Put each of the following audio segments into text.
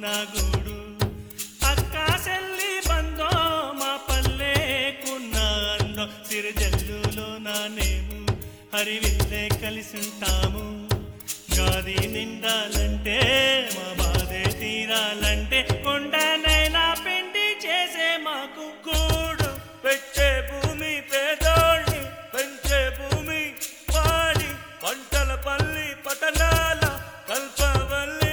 నా గూడు అక్క సెల్లి బందో మా పల్లెకున్న అందం సిరిజల్లులో నా నేము హరివిల్లే కలిసుంటాము గాది నిండాలంటే మా బాధే తీరాలంటే కొండనైనా పిండి చేసే మాకు గూడు పెట్టే భూమి పేదోళ్ళి పెంచే భూమి వాడి పంటల పల్లి పట్టణాల కల్పవల్లి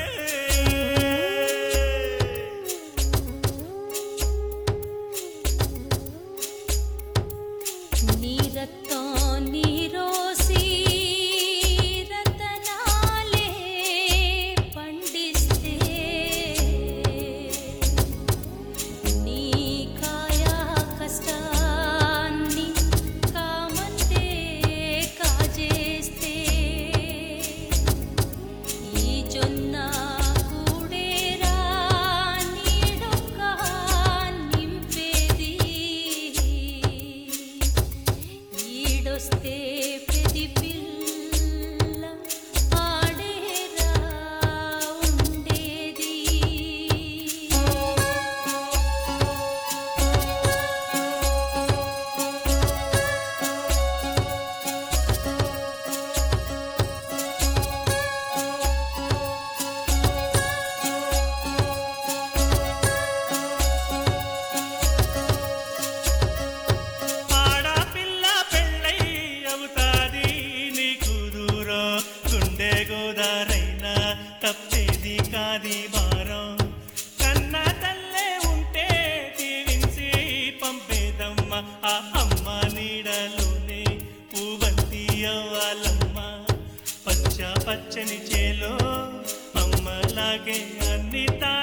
నీ రక్తం నీ రోసి రతనాలే పండిస్తే నీ కాయా కష్టాన్ని కామంటే కాజేస్తే ఈ జొన్న కూడేరా నీడొక్క నింపేది ఈడొస్తే ప్రతి పిల్ల ఆడేరా ఉండేది ఆడపిల్ల పెళ్ళై అవుతాది నీకు దూరం గుండె గోదారైనా తప్పేది కాది భారం కన్న తల్లే ఉంటే దీవించి పంపేదమ్మ ఆ అమ్మ నీడలోనే పువ్వంతి అవ్వాలమ్మ పచ్చ పచ్చని చేలో అమ్మలాగే అన్ని తా